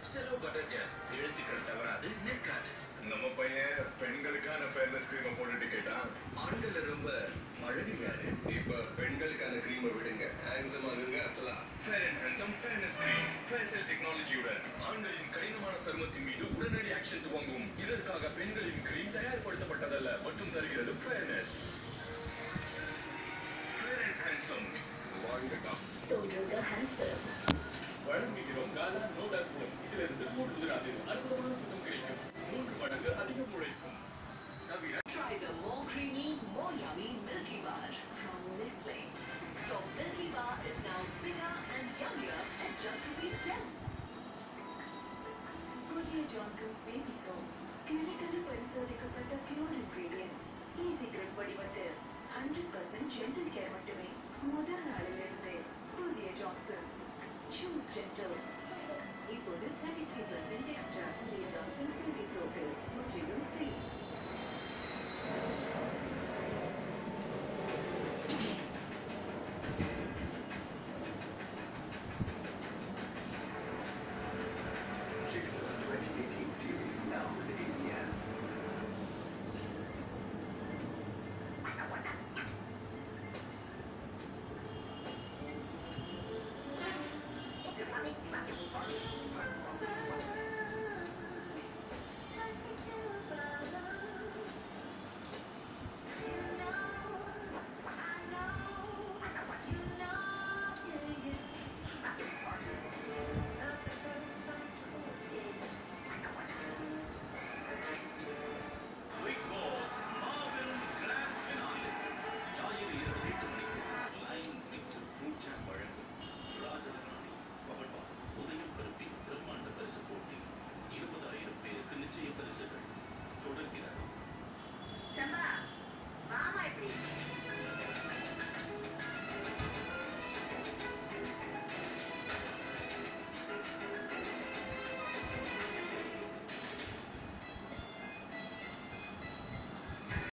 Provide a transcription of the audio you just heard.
Sello butter gel எழுத்துக்கள் தவறாது நிற்காது நம்ம பையன் பெண்களுக்கான ஃபேர்னஸ் கிரீமை போட்டுட்டு கேட்டான் ஆண்கள் ரொம்ப அழகியாரு இப்ப பெண்களுக்கான கிரீமை விடுங்க ஹேண்ட்ஸம் ஆகுங்க அசலா fair and handsome fairness cream facial டெக்னாலஜியுடன் ஆண்களின் கடினமான சருமத்தின் மீது உடனடி ஆக்ஷன் துவங்கும் இதற்காக பெண்களின் கிரீம் தயார்படுத்தப்பட்டதல்ல மற்றும் தருகிறது ஃபேர்னஸ் ஃபேர் அண்ட் ஹேண்ட்ஸம் வாழ்க டாஸ் தோன்றுங்க ஹேண்ட்ஸம் வழங்குகிறோம் காலா நோடா ஸ்பூன் இதிலிருந்து மூன்று விராது அற்புதமான சுத்தம் கிடைக்கும் மூன்று மடங்கு அதிகம் உழைக்கும் தவிர Try the more creamy, more yummy Milky Bar from Nestle. Your Milky Bar is now bigger and yummier at just rupees 10. புதிய ஜான்சன்ஸ் பேபி சோப் கிளினிக்கலி பரிசோதிக்கப்பட்ட பியூர் இன்கிரீடியன்ஸ் ஈஸி கிரிப் வடிவத்தில் ஹண்ட்ரட் பர்சன்ட் ஜென்டல் கேர் மட்டுமே முதல் நாளிலிருந்தே புதிய Johnson's choose gentle இப்போது 33% extra புதிய Johnson's baby சோப்பில் முற்றிலும் free